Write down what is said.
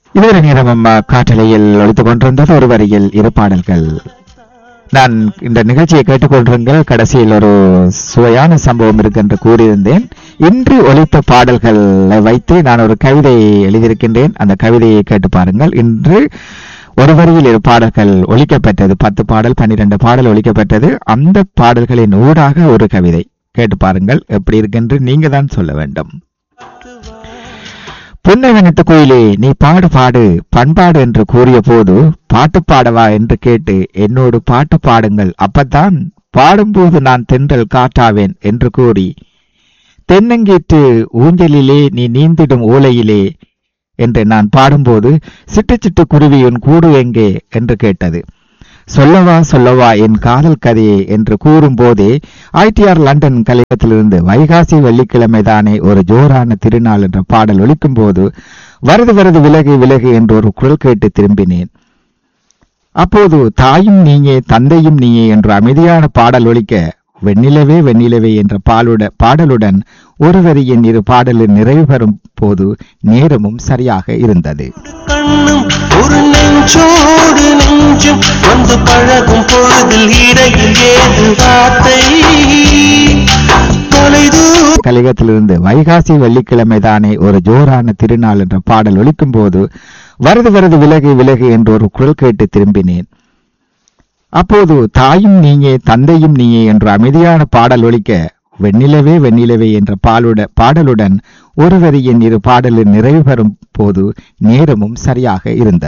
இதுவரை நேரமும் அஹ், காற்றலையில் ஒழித்துக் கொண்டிருந்தது ஒரு வரியில் இரு பாடல்கள் நான் இந்த நிகழ்ச்சியை கேட்டுக்கொண்டிருங்கள் கடைசியில் ஒரு சுவையான சம்பவம் இருக்கு என்று கூறியிருந்தேன் இன்று ஒலித்த பாடல்களை வைத்து நான் ஒரு கவிதை எழுதியிருக்கின்றேன் அந்த கவிதையை கேட்டு பாருங்கள் இன்று ஒரு வரியில் இரு பாடல்கள் ஒலிக்கப்பட்டது பத்து பாடல் பன்னிரண்டு பாடல் ஒலிக்கப்பட்டது அந்த பாடல்களின் ஊடாக ஒரு கவிதை கேட்டு பாருங்கள் எப்படி இருக்குன்று நீங்க தான் சொல்ல வேண்டும் புன்னகனத்து கோயிலே நீ பாடு பாடு பண்பாடு என்று கூறிய போது பாட்டு பாடவா என்று கேட்டு என்னோடு பாட்டு பாடுங்கள் அப்பத்தான் பாடும்போது நான் தென்றல் காட்டாவேன் என்று கூறி தென்னங்கீற்று ஊஞ்சலிலே நீ நீந்திடும் ஓலையிலே என்று நான் பாடும்போது சிட்டு சிட்டு குருவி உன் கூடு எங்கே என்று கேட்டது சொல்லவா சொல்லவா என் காதல் கதையே என்று கூறும்போதே ஐடிஆர் லண்டன் கலையகத்திலிருந்து வைகாசி வெள்ளிக்கிழமை தானே ஒரு ஜோரான திருநாள் என்ற பாடல் ஒலிக்கும் போது வருது வருது விலகு விலகு என்று ஒரு குரல் கேட்டு திரும்பினேன் அப்போது தாயும் நீயே தந்தையும் நீயே என்ற அமைதியான பாடல் ஒலிக்க வெண்ணிலவே வெண்ணிலவே என்ற பாலுட பாடலுடன் ஒரு வரியின் இரு பாடலில் நிறைவு பெறும் போது நேரமும் சரியாக இருந்தது கண்ணும் ஒரு நெஞ்சோடு நெஞ்சும் வந்து பழகும் பொழுதில் இடையில் ஏது வார்த்தை தொலைதூர கலிகத்திலிருந்து வைகாசி வெள்ளிக்கிழமை தானே ஒரு ஜோரான திருநாள் என்ற பாடல் ஒலிக்கும் போது வருது வருது விலகு விலகு என்று ஒரு குரல் கேட்டு திரும்பினேன் அப்போது தாயும் நீயே தந்தையும் நீயே என்ற அமைதியான பாடல் ஒலிக்க வெண்ணிலவே வெண்ணிலவே என்ற பாலுட பாடலுடன் ஒரு வரியின் இரு பாடலில் நிறைவு பெறும் போது நேரமும் சரியாக இருந்தது